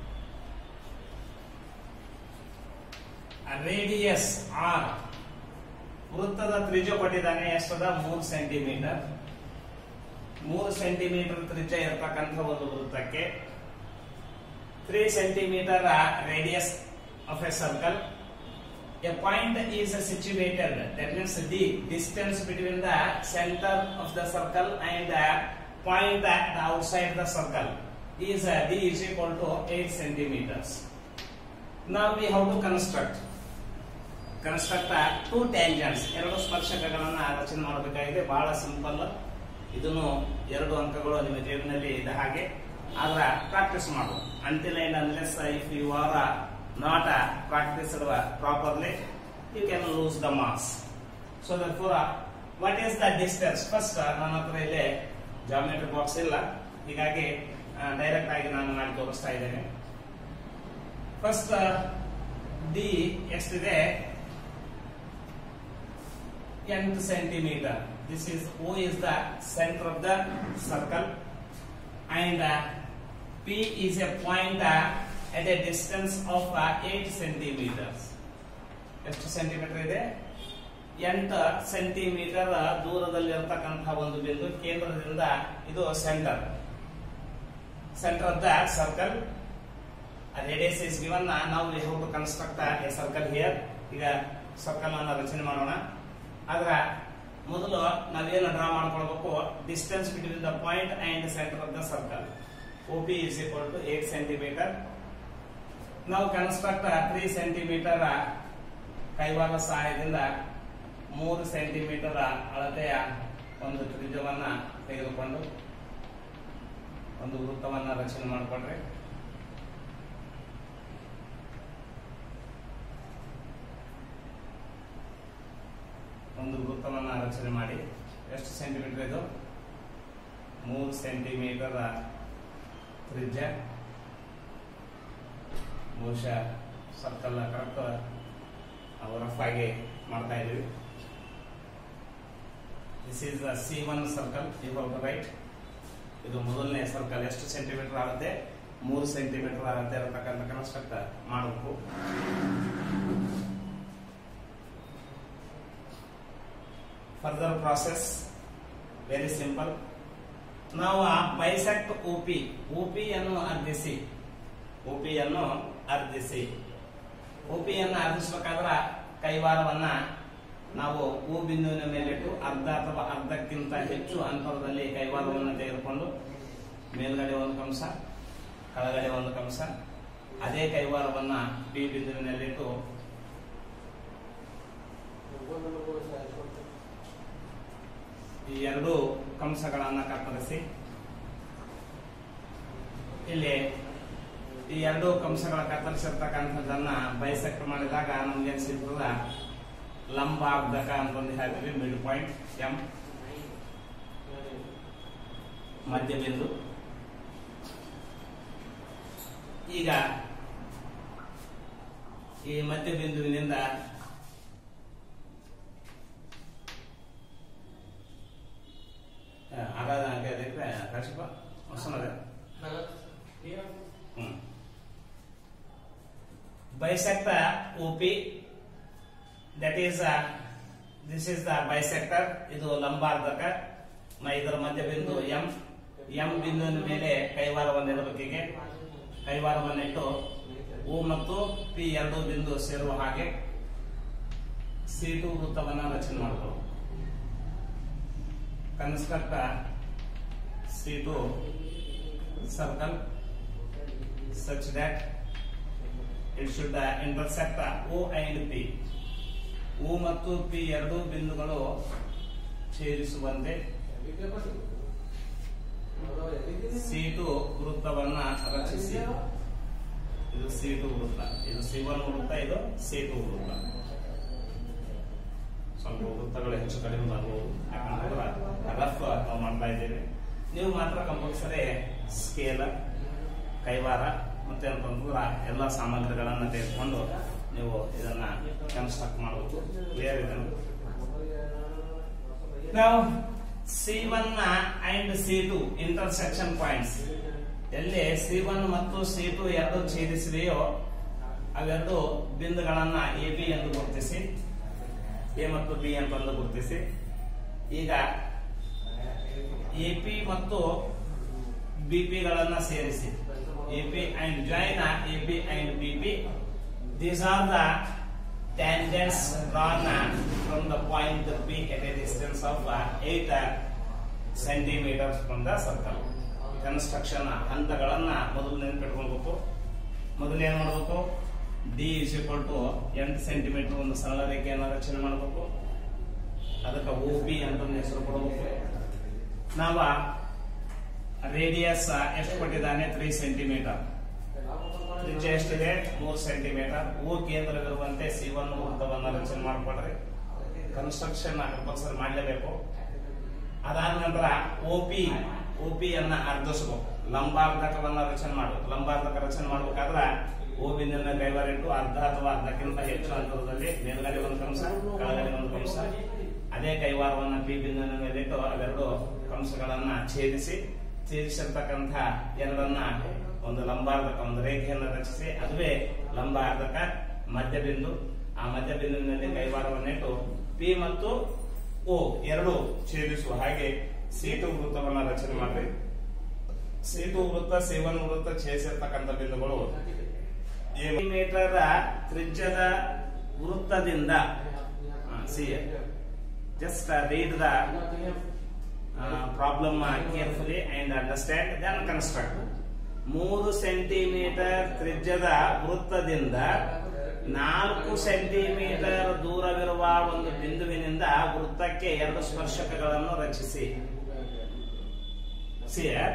ರೇಡಿಯಸ್ ಆರ್ ವೃತ್ತದ ತ್ರಿಜ್ಯ ಕೊಟ್ಟಿದ್ದಾನೆ ಎಷ್ಟದ ಮೂರು ಸೆಂಟಿಮೀಟರ್ ಮೂರು ಸೆಂಟಿಮೀಟರ್ ತ್ರಿಜ್ಯ ಇರತಕ್ಕಂಥ ಒಂದು ವೃತ್ತಕ್ಕೆ 3 centimeter uh, radius of a circle. A point is uh, situated, that means the distance between the center of the circle and the point at the outside the circle is uh, d is equal to 8 centimeters. Now we have to construct. Construct two tangents ಎರಡು ಸ್ಪರ್ಶಕಗಳನ್ನ ರಚನೆ ಮಾಡಬೇಕಾಗಿದೆ ಬಹಳ ಸಿಂಪಲ್ ಇದನ್ನು ಎರಡು ಅಂಕಗಳು ನಿಮ್ಮ ಜೇಬಿನಲ್ಲಿ ಇದೆ ಹಾಗೆ ಆದ್ರ ಪ್ರಾಕ್ಟೀಸ್ ಮಾಡು until and unless if you are not practice properly you can lose the marks so for what is the distance first ನನ್ನ ಹತ್ರ ಇಲ್ಲಿ ಜಾಮೆಟ್ರಿ ಬಾಕ್ಸ್ ಇಲ್ಲ ಹೀಗಾಗಿ ಡೈರೆಕ್ಟ್ ಆಗಿ ನಾನು ಮಾಡಿ ತೋರಿಸ್ತಾ ಇದ್ದೇನೆ ಫಸ್ಟ್ ಡಿ ಎಷ್ಟಿದೆ ಎಂಟು centimeter this is O is the centre of the circle and uh, P is a point uh, at a distance of uh, 8 centimeters. ಎಷ್ಟು ಸೆಂಟಿಮೀಟರ್ ಇದೆ ಎಂಟು ಸೆಂಟಿಮೀಟರ್ ದೂರದಲ್ಲಿರ್ತಕ್ಕಂತಹ ಒಂದು ಬಿಂದು ಕೇಂದ್ರದಿಂದ ಇದು centre centre of the circle radius is given ನಾವು we how to construct a circle here ಈಗ ಸರ್ಕಲ್ ಅನ್ನ ರಚನೆ ಮಾಡೋಣ ಆದ್ರ ಮೊದಲು ನಾವೇನು ಡ್ರಾ ಮಾಡ್ಕೊಳ್ಬೇಕು distance between the point and centre of the circle O P is equal to eight centimeter ನಾವು ಕನ್ಸ್ಟ್ರಕ್ಟ್ ತ್ರೀ ಸೆಂಟಿಮೀಟರ್ ಕೈವಾರ ಸಹಾಯದಿಂದ ಮೂರು ಸೆಂಟಿಮೀಟರ್ ಅಳತೆಯ ಒಂದು ತ್ರಿಜ್ಯವನ್ನ ತೆಗೆದುಕೊಂಡು ಒಂದು ವೃತ್ತವನ್ನ ರಚನೆ ಮಾಡಿಕೊಂಡ್ರೆ ಒಂದು ವೃತ್ತವನ್ನ ರಚನೆ ಮಾಡಿ ಎಷ್ಟು ಸೆಂಟಿಮೀಟರ್ ಇದು ಮೂರು ಸೆಂಟಿಮೀಟರ್ ತ್ರಿಜ್ಯ ಬಹುಶಃ ಸರ್ಕಲ್ ಕರೆಕ್ಟ್ ನಾವು ರಫ್ ಆಗಿ ಮಾಡ್ತಾ ಇದೀವಿ this is the C one circle you write ಇದು ಮೊದಲನೇ ಸರ್ಕಲ್ ಎಷ್ಟು ಸೆಂಟಿಮೀಟರ್ ಆಗುತ್ತೆ ಮೂರು ಸೆಂಟಿಮೀಟರ್ ಆಗುತ್ತೆ ಇರತಕ್ಕಂಥ ಕನ್ಸ್ಟ್ರಕ್ಟ್ ಮಾಡಬೇಕು ಫರ್ದರ್ ಪ್ರಾಸೆಸ್ ವೆರಿ ಸಿಂಪಲ್ ನಾವು ಬೈಸೆಕ್ಟ್ ಒಪಿ ಒಪಿಯನ್ನು ಅರ್ಧಿಸಿ ಒಪಿಯನ್ನು ಅರ್ಧಿಸಿ ಒಪಿಯನ್ನು ಅರ್ಧಿಸಬೇಕಾದ್ರ ಕೈವಾರವನ್ನ ನಾವು ಹೂ ಬಿಂದುವಿನ ಮೇಲಿಟ್ಟು ಅರ್ಧ ಅಥವಾ ಅರ್ಧಕ್ಕಿಂತ ಹೆಚ್ಚು ಅಂತರದಲ್ಲಿ ಕೈವಾರವನ್ನು ತೆಗೆದುಕೊಂಡು ಮೇಲ್ಗಡೆ ಒಂದು ಕಂಸ ಕೆಳಗಡೆ ಒಂದು ಕಂಸ ಅದೇ ಕೈವಾರವನ್ನ ಪಿ ಬಿಂದುವಿನಲ್ಲಿಟ್ಟು ಈ ಎರಡು ಕಂಸಗಳನ್ನ ಕತ್ತರಿಸಿ ಇಲ್ಲಿ ಈ ಎರಡು ಕಂಸಗಳ ಕತ್ತರಿಸಿರ್ತಕ್ಕಂಥದ್ದನ್ನ ಬೈಸೆಕ್ಟ್ ಮಾಡಿದಾಗ ನಮ್ಗೆ ಏನ್ ಸಿಗ್ತದ ಲಂಬಾರ್ಧಕ ಅಂತಂದು ಹೇಳ್ತೀವಿ ಮಿಡ್ ಪಾಯಿಂಟ್ ಎಂ ಮಧ್ಯ ಬಿಂದು ಈಗ ಈ ಮಧ್ಯ ಬಿಂದುವಿನಿಂದ ಹಾಗಾದ್ರೆ ನನಗೆ ಅದಕ್ಕೆ ಕಳಿಸಪ್ಪ ಹೊಸನದೆ ಹ್ಮ್ bisect the OP that is uh, this is the bisector ಇದು ಲಂಬಾರ್ಧಕ ನ ಇದರ ಮಧ್ಯ ಬಿಂದು ಎಂ ಎಂ ಬಿಂದುವಿನ ಮೇಲೆ ಕೈವಾರವನ್ನು ಇಡಬೇಕೀಗೆ ಕೈವಾರವನ್ನಿಟ್ಟು ಓ ಮತ್ತು ಪಿ ಎರಡು ಬಿಂದು ಸೇರುವ ಹಾಗೆ ಸಿ ಟು ವೃತ್ತವನ್ನ ರಚನೆ ಮಾಡಬಹುದು construct C two circle such that it should uh, intersect uh, O and P. O ಮತ್ತು P ಎರಡೂ ಬಿಂದುಗಳು ಛೇದಿಸುವಂತೆ ಸೀಟು ವೃತ್ತವನ್ನ ರಚಿಸಿ ಇದು ಸೀಟು ವೃತ್ತ ಇದು ಸಿವನ್ ವೃತ್ತ ಇದು ಸೀಟು ವೃತ್ತ ಸ್ವಲ್ಪ ವೃತ್ತಗಳು ಹೆಚ್ಚು ಕಡಿಮೆ ಬರ್ಬೋದು ಯಾಕಂತಂದ್ರೆ ರಫ್ ನಾವು ಮಾಡ್ತಾ ಇದ್ದೇವೆ ನೀವು ಮಾತ್ರ ಕಂಪಲ್ಸರಿ ಸ್ಕೇಲ್ ಕೈವಾರ ಮತ್ತೆ ಅಂತಂದ್ರೆ ಎಲ್ಲ ಸಾಮಗ್ರಿಗಳನ್ನ ತೆಗೆದುಕೊಂಡು ನೀವು ಇದನ್ನ ಕನ್ಸ್ಟ್ರಕ್ಟ್ ಮಾಡಬೇಕು ಕ್ಲಿಯರ್ ಇದೆ ನಾವು C one and C two intersection points ಎಲ್ಲಿ ಸಿ ಒನ್ ಮತ್ತು ಸಿ ಟು ಎರಡು ಛೇದಿಸಿದೆಯೋ ಅವೆರಡು ಬಿಂದುಗಳನ್ನ ಎ ಬಿ ಎಂದು ಗುರುತಿಸಿ ಎ ಮತ್ತು ಬಿ ಅಂತಂದು ಗುರುತಿಸಿ ಈಗ ಎ ಪಿ ಮತ್ತು ಬಿಪಿಗಳನ್ನ ಸೇರಿಸಿ AP and join AP and BP. These are the tangents drawn from the point P at a distance of 8 centimeters from the circle. Construction ಹಂತಗಳನ್ನ ಮೊದಲು ನೆನಪಿಟ್ಕೊಳ್ಬೇಕು ಮೊದಲು ಏನ್ ಮಾಡಬೇಕು ಡಿ ಇಸ್ ಈಕ್ವಲ್ ಟು ಎಂಟು ಸೆಂಟಿಮೀಟರ್ ಒಂದು ಸರಳ ರೇಖೆಯನ್ನು ರಚನೆ ಮಾಡಬೇಕು ಅದಕ್ಕೆ ಓ ಬಿ ಅಂತ ಒಂದು ಹೆಸರು ಕೊಡಬೇಕು ನಾವ ರೇಡಿಯಸ್ ಎಷ್ಟು ಕೊಟ್ಟಿದ್ದಾನೆ ತ್ರೀ ಸೆಂಟಿಮೀಟರ್ ತ್ರಿಜ್ಯ ಎಷ್ಟಿದೆ ಮೂರು ಸೆಂಟಿಮೀಟರ್ ಓ ಕೇಂದ್ರವಿರುವಂತೆ ಸಿ ಒನ್ ವೃತ್ತವನ್ನು ರಚನೆ ಮಾಡಿಕೊಡ್ರಿ ಕನ್ಸ್ಟ್ರಕ್ಷನ್ ಕಂಪಲ್ಸರಿ ಮಾಡಲೇಬೇಕು ಅದಾದ ನಂತರ ಒ ಪಿ ಒ ಪಿ ಅನ್ನ ಅರ್ಧಿಸಬೇಕು ಲಂಬಾರ್ಧಕವನ್ನ ರಚನೆ ಮಾಡಬೇಕು ಲಂಬಾರ್ಧಕ ರಚನೆ ಮಾಡ್ಬೇಕಾದ್ರೆ ಓ ಬಿಂದಿನ ಕೈವಾರಿಟ್ಟು ಅರ್ಧ ಅಥವಾ ಅರ್ಧಕ್ಕಿಂತ ಹೆಚ್ಚು ಅಂತರದಲ್ಲಿ ಮೇಲ್ಗಡೆ ಒಂದು ಕಂಸ ಕೆಳಗಡೆ ಒಂದು ಕಂಸ ಅದೇ ಕೈವಾರವನ್ನ ಪಿ ಬಿಂದುವಿನ ಮೇಲಿಟ್ಟು ಅವೆರಡು ಕಂಸಗಳನ್ನ ಛೇದಿಸಿ ಛೇದಿಸಿರ್ತಕ್ಕಂಥ ಎರಡನ್ನ ಒಂದು ಲಂಬಾರ್ಧಕ ಒಂದು ರೇಖೆಯನ್ನು ರಚಿಸಿ ಅದುವೇ ಲಂಬಾರ್ಧಕ ಮಧ್ಯಬಿಂದು ಆ ಮಧ್ಯಬಿಂದುವಿನಲ್ಲಿ ಕೈವಾರವನ್ನಿಟ್ಟು ಪಿ ಮತ್ತು ಓ ಎರಡು ಛೇದಿಸುವ ಹಾಗೆ ಸೀಟು ವೃತ್ತವನ್ನ ರಚನೆ ಮಾಡಿ ಸೀಟು ವೃತ್ತ ಸೇವನ್ ವೃತ್ತ ಛೇದಿಸಿರ್ತಕ್ಕಂಥ ಬಿಂದುಗಳು ಮೀಟರ್ ತ್ರಿಜ್ಯದ ವೃತ್ತದಿಂದ see just read the problem carefully and understand then construct ಮೂರು ಸೆಂಟಿಮೀಟರ್ ತ್ರಿಜ್ಯದ ವೃತ್ತದಿಂದ ನಾಲ್ಕು ಸೆಂಟಿಮೀಟರ್ ದೂರವಿರುವ ಒಂದು ಬಿಂದುವಿನಿಂದ ವೃತ್ತಕ್ಕೆ ಎರಡು ಸ್ಪರ್ಶಕಗಳನ್ನು ರಚಿಸಿ See here,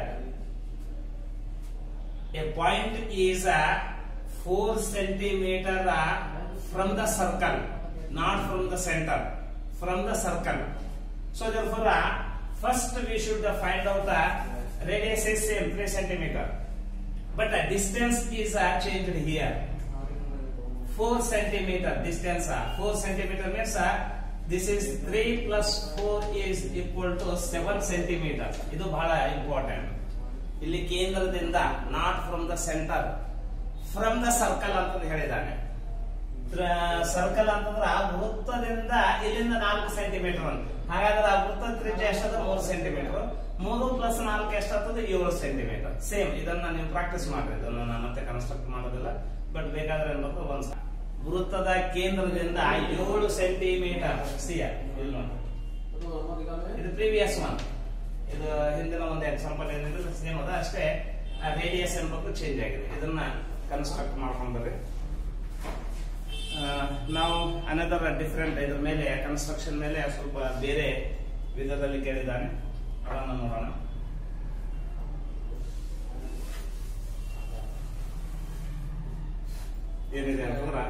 a point is uh, 4 centimeter uh, from the circle, not from the center, from the circle. So therefore, uh, first we should uh, find out the radius is same 3 centimeter, but the distance is uh, changed here. 4 centimeter distance, uh, 4 centimeter means uh, this is 3 plus 4 is equal to 7 centimeter. ಇದು ಬಹಳ ಇಂಪಾರ್ಟೆಂಟ್ ಇಲ್ಲಿ ಕೇಂದ್ರದಿಂದ not from the centre from the circle ಅಂತ ಹೇಳಿದ್ದಾನೆ ಸರ್ಕಲ್ ಅಂತಂದ್ರೆ ಆ ವೃತ್ತದಿಂದ ಇಲ್ಲಿಂದ ನಾಲ್ಕು ಸೆಂಟಿಮೀಟರ್ ಅಂತ ಹಾಗಾದ್ರೆ ಆ ವೃತ್ತ ತ್ರಿಜ್ಯ ಎಷ್ಟದ ಮೂರು ಸೆಂಟಿಮೀಟರ್ ಮೂರು ಪ್ಲಸ್ ನಾಲ್ಕು ಎಷ್ಟಾಗ್ತದೆ ಏಳು ಸೆಂಟಿಮೀಟರ್ ಸೇಮ್ ಇದನ್ನ ನೀವು ಪ್ರಾಕ್ಟೀಸ್ ಮಾಡ್ರಿ ಇದನ್ನ ನಾನು ಮತ್ತೆ ಕನ್ಸ್ಟ್ರಕ್ಟ್ ಮಾಡೋದಿಲ್ಲ ಬಟ್ ಬೇಕಾದ್ರೆ ಏನ್ಬೇಕು ಒಂದ್ ಸ- ವೃತ್ತದ ಕೇಂದ್ರದಿಂದ ಏಳು ಸೆಂಟಿಮೀಟರ್ ಸಿಯ ಇಲ್ಲಿ ನೋಡಿ ಇದು ಪ್ರೀವಿಯಸ್ ಒನ್ ಇದು ಹಿಂದಿನ ಒಂದು ಎಕ್ಸಾಂಪಲ್ ಏನಿದೆ ಸೇಮ್ ಅದ ಅಷ್ಟೇ ರೇಡಿಯಸ್ ಎಂಬುದು ಚೇಂಜ್ ಆಗಿದೆ ಇದನ್ನ ಕನ್ಸ್ಟ್ರಕ್ಟ್ ಮಾಡ್ಕೊಂಡ್ರಿ ನಾವು ಅನದರ್ ಡಿಫ್ರೆಂಟ್ ಇದ್ರ ಮೇಲೆ ಕನ್ಸ್ಟ್ರಕ್ಷನ್ ಮೇಲೆ ಸ್ವಲ್ಪ ಬೇರೆ ವಿಧದಲ್ಲಿ ಕೇಳಿದ್ದಾನೆ ಅದನ್ನು ನೋಡೋಣ ಏನಿದೆ ಅಂತಂದ್ರ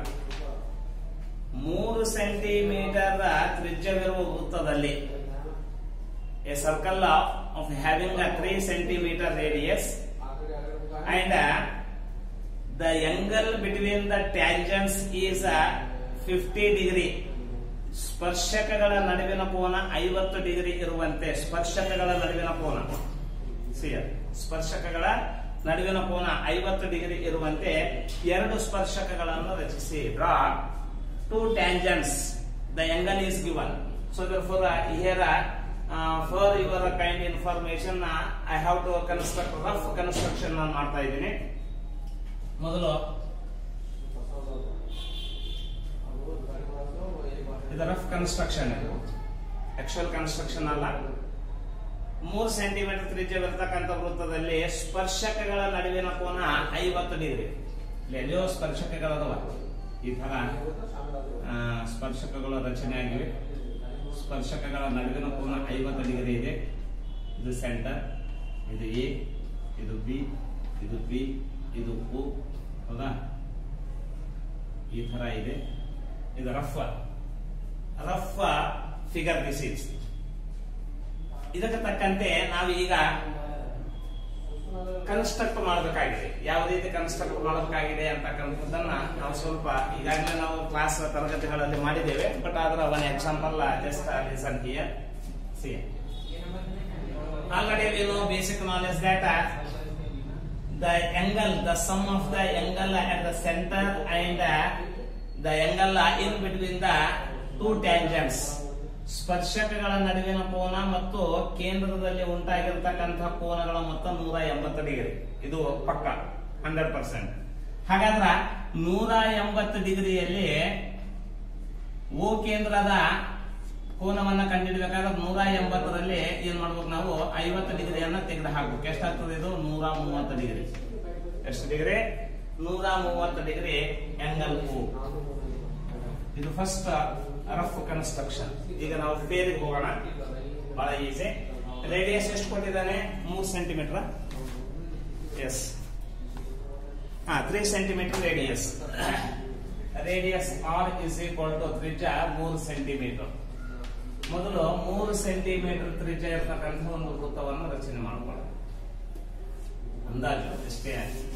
ಮೂರು ಸೆಂಟಿಮೀಟರ್ ತ್ರಿಜ್ಯವಿರುವ ವೃತ್ತದಲ್ಲಿ a circle of having a three centimeter radius and the angle between the tangents is fifty degree ಸ್ಪರ್ಶಕಗಳ ನಡುವಿನ ಕೋನ ಐವತ್ತು ಡಿಗ್ರಿ ಇರುವಂತೆ ಸ್ಪರ್ಶಕಗಳ ನಡುವಿನ ಕೋನ ಸಿಯರ್ ಸ್ಪರ್ಶಕಗಳ ನಡುವಿನ ಕೋನ ಐವತ್ತು ಡಿಗ್ರಿ ಇರುವಂತೆ ಎರಡು ಸ್ಪರ್ಶಕಗಳನ್ನು ರಚಿಸಿ draw two tangents the angle is given so for here for your kind information I have to construct rough construction ನಾನು ಮಾಡ್ತಾ ಇದ್ದೀನಿ ಮೊದಲು ಇದು ರಫ್ ಕನ್ಸ್ಟ್ರಕ್ಷನ್ ಆಕ್ಚುಯಲ್ ಕನ್ಸ್ಟ್ರಕ್ಷನ್ ಅಲ್ಲ ಮೂರು ಸೆಂಟಿಮೀಟರ್ ತ್ರಿಜ್ಯವಿರ್ತಕ್ಕಂಥ ವೃತ್ತದಲ್ಲಿ ಸ್ಪರ್ಶಕಗಳ ನಡುವಿನ ಕೋನ ಐವತ್ತು ಡಿಗ್ರಿ ಇಲ್ಲಿ ಎಲ್ಲಿಯೋ ಸ್ಪರ್ಶಕಗಳದವ ಈ ತರ ಆ, ಸ್ಪರ್ಶಕಗಳು ರಚನೆ ಆಗಿವೆ ಸ್ಪರ್ಶಕಗಳ ನಡುವಿನ ಕೋನ ಐವತ್ತು ಡಿಗ್ರಿ ಇದೆ ಇದು ಸೆಂಟರ್ ಇದು ಎ ಇದು ಬಿ ಇದು ಬಿ ಇದು ಓ ಹೌದಾ ಈ ತರ ಇದೆ ಇದು rough rough figure this is ಇದಕ್ಕೆ ತಕ್ಕಂತೆ ನಾವು ಈಗ ಕನ್ಸ್ಟ್ರಕ್ಟ್ ಮಾಡಬೇಕಾಗಿದೆ ಯಾವ ರೀತಿ ಕನ್ಸ್ಟ್ರಕ್ಟ್ ಮಾಡಬೇಕಾಗಿದೆ ಅಂತಕ್ಕಂಥದ್ದನ್ನ ನಾವು ಸ್ವಲ್ಪ ಈಗಾಗಲೇ ನಾವು ಕ್ಲಾಸ್ ತರಗತಿಗಳಲ್ಲಿ ಮಾಡಿದ್ದೇವೆ ಬಟ್ ಅದರ one example just listen here see already we know basic knowledge that the angle, the sum of the angle at the center and uh, the angle in between the two tangents. ಸ್ಪರ್ಶಕಗಳ ನಡುವಿನ ಕೋನ ಮತ್ತು ಕೇಂದ್ರದಲ್ಲಿ ಉಂಟಾಗಿರ್ತಕ್ಕಂಥ ಕೋನಗಳ ಮೊತ್ತ ನೂರ ಎಂಬತ್ತು ಡಿಗ್ರಿ ಇದು ಪಕ್ಕ ಹಂಡ್ರೆಡ್ ಪರ್ಸೆಂಟ್ ಹಾಗಾದ್ರ ನೂರ ಎಂಬತ್ತು ಡಿಗ್ರಿಯಲ್ಲಿ ಓ ಕೇಂದ್ರದ ಕೋನವನ್ನ ಕಂಡುಹಿಡಬೇಕಾದ್ರೆ ನೂರ ಎಂಬತ್ತರಲ್ಲಿ ಏನ್ ಮಾಡ್ಬೇಕು ನಾವು ಐವತ್ತು ಡಿಗ್ರಿಯನ್ನ ತೆಗೆದು ಹಾಕ್ಬೇಕು ಎಷ್ಟಾಗ್ತದೆ ಇದು ನೂರ ಮೂವತ್ತು ಡಿಗ್ರಿ ಎಷ್ಟು ಡಿಗ್ರಿ ನೂರ ಮೂವತ್ತು ಡಿಗ್ರಿ ಆಂಗಲ್ ಓ ಇದು ಫಸ್ಟ್ ರಫ್ ಕನ್ಸ್ಟ್ರಕ್ಷನ್ ಈಗ ನಾವು ಪೇರಿಗೆ ಹೋಗೋಣ ಬಹಳ ಈಸಿ ರೇಡಿಯಸ್ ಎಷ್ಟು ಕೊಟ್ಟಿದ್ದಾನೆ ಮೂರು ಸೆಂಟಿಮೀಟರ್ ಎಸ್ ಹಾ three centimeter radius radius R is equal to ತ್ರಿಜ್ಯ ಮೂರು ಸೆಂಟಿಮೀಟರ್ ಮೊದಲು ಮೂರು ಸೆಂಟಿಮೀಟರ್ ತ್ರಿಜ್ಯ ಇರತಕ್ಕಂಥ ಒಂದು ವೃತ್ತವನ್ನು ರಚನೆ ಮಾಡ್ಕೊಳ್ಳಿ ಅಂದಾಜು ಎಷ್ಟೇ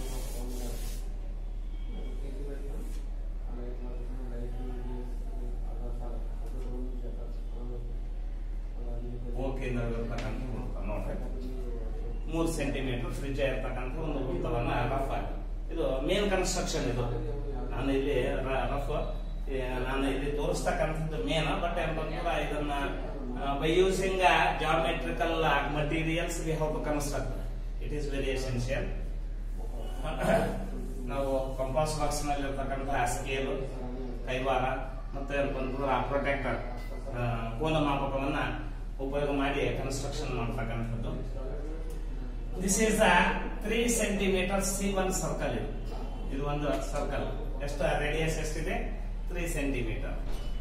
ಓಕೆ ಇರ್ತಕ್ಕಂಥ ವೃತ್ತ ನೋಡ್ರಿ ಮೂರು ಸೆಂಟಿಮೀಟರ್ ತ್ರಿಜ್ಯ ಇರ್ತಕ್ಕಂಥ ಒಂದು ವೃತ್ತವನ್ನ ರಫ್ ಆಗಿ ಇದು ಮೇನ್ ಕನ್ಸ್ಟ್ರಕ್ಷನ್ ಇದು ನಾನು ಇಲ್ಲಿ ರಫ್ ನಾನು ಇಲ್ಲಿ ತೋರಿಸ್ತಕ್ಕಂಥದ್ದು ಮೇನ್ ಬಟ್ ಏನಂತಂದ್ರೆ ಇದನ್ನ by using geometrical materials we how to construct it is very essential ನಾವು ಕಂಪಾಸ್ ಬಾಕ್ಸ್ ನಲ್ಲಿ ಇರ್ತಕ್ಕಂತಹ ಸ್ಕೇಲ್ ಕೈವಾರ ಮತ್ತೆ ಬಂದ್ರೆ ಪ್ರೊಟೆಕ್ಟರ್ ಕೋನ ಮಾಪಕವನ್ನ ಉಪಯೋಗ ಮಾಡಿ ಕನ್ಸ್ಟ್ರಕ್ಷನ್ ಮಾಡ್ತಕ್ಕಂಥದ್ದು this is a three centimeter C one circle ಇದು ಇದು ಒಂದು ಸರ್ಕಲ್ ಎಷ್ಟು ರೇಡಿಯಸ್ ಎಷ್ಟಿದೆ ತ್ರೀ ಸೆಂಟಿಮೀಟರ್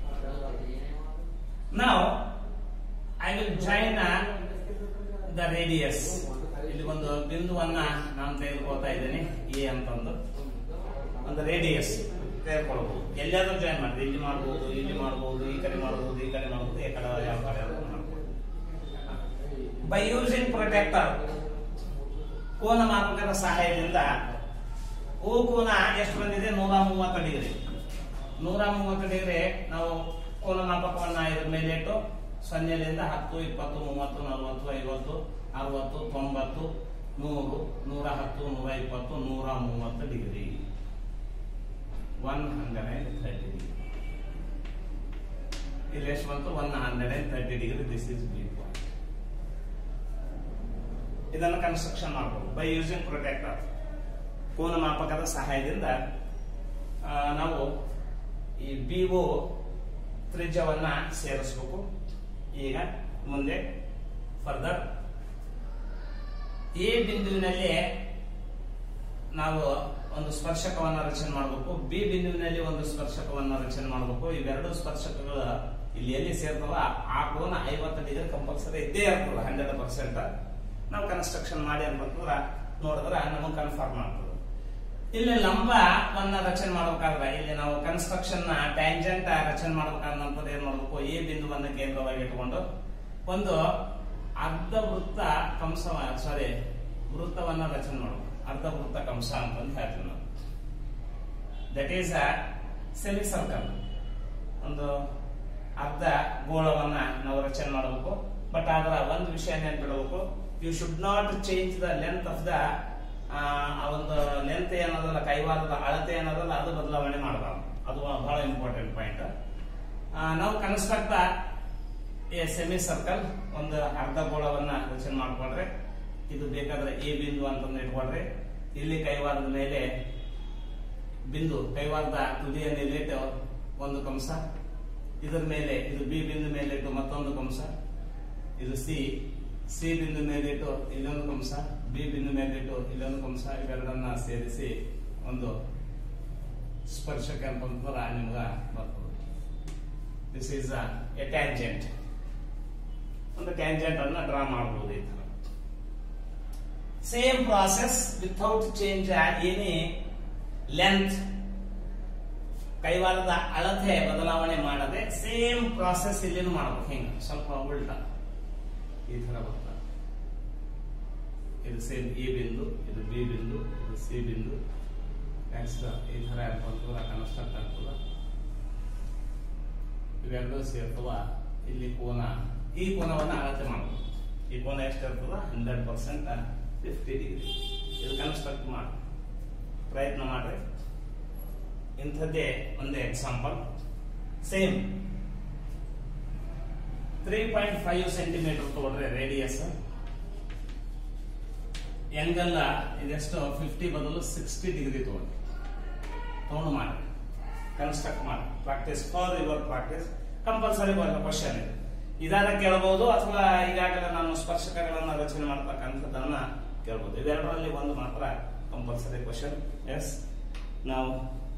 ನಾವು I will join the radius ಇಲ್ಲಿ ಒಂದು ಬಿಂದುವನ್ನ ನಾನು ತೆಗೆದುಕೊಳ್ತಾ ಇದ್ದೇನೆ ಎ ಅಂತಂದು ಒಂದು ರೇಡಿಯಸ್ ತೆಗೆದುಕೊಳ್ಬಹುದು ಎಲ್ಲಾದ್ರೂ ಜಾಯಿನ್ ಮಾಡಿದೆ ಇಲ್ಲಿ ಮಾಡಬಹುದು ಇಲ್ಲಿ ಮಾಡಬಹುದು ಈ ಕಡೆ ಮಾಡಬಹುದು ಈ ಕಡೆ ಮಾಡಬಹುದು ಈ ಕಡೆ ಯಾವ ಕಡೆ ಆದ್ರೂ ಮಾಡ್ಬೋದು ಬೈ ಯೂಸಿಂಗ್ ಪ್ರೊಟೆಕ್ಟರ್ ಕೋನ ಮಾಪಕದ ಸಹಾಯದಿಂದ ಓ ಕೋನ ಎಷ್ಟು ಬಂದಿದೆ ನೂರ ಮೂವತ್ತು ಡಿಗ್ರಿ ನೂರ ಮೂವತ್ತು ಡಿಗ್ರಿ ನಾವು ಕೋನ ಮಾಪಕವನ್ನ ಇದ್ರ ಮೇಲೆ ಇಟ್ಟು ಸೊನ್ನೆಲಿಂದ ಹತ್ತು ಇಪ್ಪತ್ತು ಮೂವತ್ತು ನಲವತ್ತು ಐವತ್ತು ಅರವತ್ತು ತೊಂಬತ್ತು ನೂರು ನೂರ ಹತ್ತು ನೂರ ಇಪ್ಪತ್ತು ನೂರ ಮೂವತ್ತು degree one hundred and thirty degree ಇಲ್ಲಿ ಎಷ್ಟು ಬಂತು one hundred and thirty degree this is B point ಇದನ್ನು ಕನ್ಸ್ಟ್ರಕ್ಷನ್ ಮಾಡಬಹುದು ಬೈ ಯೂಸಿಂಗ್ ಪ್ರೊಟೆಕ್ಟರ್ ಕೋನ ಮಾಪಕದ ಸಹಾಯದಿಂದ ಆ, ನಾವು ಈ ಬಿ ಒ ತ್ರಿಜ್ಯವನ್ನ ಸೇರಿಸಬೇಕು ಈಗ ಮುಂದೆ ಫರ್ದರ್ ಎ ಬಿಂದುವಿನಲ್ಲಿ ನಾವು ಒಂದು ಸ್ಪರ್ಶಕವನ್ನ ರಚನೆ ಮಾಡಬೇಕು ಬಿ ಬಿಂದುವಿನಲ್ಲಿ ಒಂದು ಸ್ಪರ್ಶಕವನ್ನ ರಚನೆ ಮಾಡಬೇಕು ಇವೆರಡು ಸ್ಪರ್ಶಕಗಳು ಇಲ್ಲಿ ಎಲ್ಲಿ ಸೇರ್ತವ ಆ ಕೋನ ಐವತ್ತು ಡಿಗ್ರಿ ಕಂಪಲ್ಸರಿ ಇದ್ದೇ ಇರ್ತದೆ ಹಂಡ್ರೆಡ್ ಪರ್ಸೆಂಟ್ ನಾವು ಕನ್ಸ್ಟ್ರಕ್ಷನ್ ಮಾಡಿ ಅಂತಂದ್ರ ನೋಡಿದ್ರೆ ನಮಗೆ ಕನ್ಫರ್ಮ್ ಆಗ್ತದೆ ಇಲ್ಲಿ ಲಂಬವನ್ನ ರಚನೆ ಮಾಡ್ಬೇಕಾದ್ರೆ ಇಲ್ಲಿ ನಾವು ಕನ್ಸ್ಟ್ರಕ್ಷನ್ ನ ಟ್ಯಾಂಜೆಂಟ್ ರಚನೆ ಮಾಡ್ಬೇಕಾದ ನಂತರ ಏನ್ ಮಾಡ್ಬೇಕು ಈ ಬಿಂದುವನ್ನ ಕೇಂದ್ರವಾಗಿ ಇಟ್ಕೊಂಡು ಒಂದು ಅರ್ಧ ವೃತ್ತ ಕಂಸ ಸಾರಿ ವೃತ್ತವನ್ನ ರಚನೆ ಮಾಡಬೇಕು ಅರ್ಧ ವೃತ್ತ ಕಂಸ ಅಂತಂದು ಹೇಳ್ತೀವಿ ನಾವು that is a semicircle ಒಂದು ಅರ್ಧ ಗೋಳವನ್ನ ನಾವು ರಚನೆ ಮಾಡಬೇಕು ಬಟ್ ಅದರ ಒಂದು ವಿಷಯ ನೆನ್ಪಿಡಬೇಕು you should not change the length of the ಆ ಒಂದು ಲೆಂತ್ ಏನದಲ್ಲ ಕೈವಾರದ ಅಳತೆ ಏನದಲ್ಲ ಅದು ಬದಲಾವಣೆ ಮಾಡಬಾರ್ದು ಅದು ಬಹಳ ಇಂಪಾರ್ಟೆಂಟ್ ಪಾಯಿಂಟ್ ನಾವು ಕನ್ಸ್ಟ್ರಕ್ಟ್ ಎ ಸೆಮಿ ಸರ್ಕಲ್ ಒಂದು ಅರ್ಧ ಗೋಳವನ್ನ ರಚನೆ ಮಾಡ್ಕೊಂಡ್ರೆ ಇದು ಬೇಕಾದ್ರೆ ಎ ಬಿಂದು ಅಂತಂದು ಇಟ್ಕೊಳ್ರಿ ಇಲ್ಲಿ ಕೈವಾರದ ಮೇಲೆ ಬಿಂದು ಕೈವಾರದ ತುದಿಯನ್ನು ಇಲ್ಲಿಟ್ಟು ಒಂದು ಕಂಸ ಇದರ ಮೇಲೆ ಇದು ಬಿ ಬಿಂದು ಮೇಲೆ ಇಟ್ಟು ಮತ್ತೊಂದು ಕಂಸ ಇದು ಸಿ ಸಿ ಬಿಂದು ಮೇಲಿಟ್ಟು ಇಲ್ಲೊಂದು ಕಂಸ ಬಿ ಬಿಂದು ಮೇಲಿಟ್ಟು ಇಲ್ಲೊಂದು ಕಂಸ ಇವೆರಡನ್ನ ಸೇರಿಸಿ ಒಂದು ಸ್ಪರ್ಶಕ ಅಂತಂದ್ರೆ ನಿಮ್ಗ ಬರ್ತದೆ ದಿಸ್ ಈಸ್ ಎ ಟ್ಯಾಂಜೆಂಟ್ ಒಂದು ಟ್ಯಾಂಜೆಂಟ್ ಅನ್ನ ಡ್ರಾ ಮಾಡಬಹುದು ಈ ತರ same process without change any length ಕೈವಾರದ ಅಳತೆ ಬದಲಾವಣೆ ಮಾಡದೆ ಸೇಮ್ ಪ್ರಾಸೆಸ್ ಇಲ್ಲಿನೂ ಮಾಡಬೇಕು ಹಿಂಗ ಸ್ವಲ್ಪ ಉಲ್ಟಾ ಈ ತರ ಬರ್ತಾ ಇದು ಸೇಮ್ ಎ ಬಿಂದು ಇದು ಬಿ ಬಿಂದು ಇದು ಸಿ ಬಿಂದು ನೆಕ್ಸ್ಟ್ ಈ ತರ ಅಂತಂದ್ರೆ ಕನ್ಸ್ಟ್ರಕ್ಟ್ ಆಗ್ತದ ಇವೆರಡು ಸೇರ್ತವ ಇಲ್ಲಿ ಕೋನ ಈ ಕೋನವನ್ನ ಅಳತೆ ಮಾಡಬೇಕು ಈ ಕೋನ ಎಷ್ಟು ಇರ್ತದ ಹಂಡ್ರೆಡ್ ಪರ್ಸೆಂಟ್ ಫಿಫ್ಟಿ ಡಿಗ್ರಿ ಇದು ಕನ್ಸ್ಟ್ರಕ್ಟ್ ಮಾಡಿ ಪ್ರಯತ್ನ ಮಾಡ್ರಿ ಇಂಥದ್ದೇ ಒಂದು example same three point five centimeter ತಗೊಂಡ್ರೆ ರೇಡಿಯಸ್ ಎಂಗಲ್ಲ ಇದೆಷ್ಟು ಫಿಫ್ಟಿ ಬದಲು ಸಿಕ್ಸ್ಟಿ ಡಿಗ್ರಿ ತಗೊಂಡು ತಗೊಂಡು ಮಾಡಿ ಕನ್ಸ್ಟ್ರಕ್ಟ್ ಮಾಡಿ practice for your practice compulsory question ಇದೆ ಇದಾದ ಕೇಳಬಹುದು ಅಥವಾ ಈಗಾಗಲೇ ನಾನು ಸ್ಪರ್ಶಕಗಳನ್ನ ರಚನೆ ಮಾಡತಕ್ಕಂಥದ್ದನ್ನ ಕೇಳಬಹುದು ಇವೆರಡರಲ್ಲಿ ಒಂದು ಮಾತ್ರ ಕಂಪಲ್ಸರಿ ಕ್ವಶನ್ ಎಸ್ ನಾವು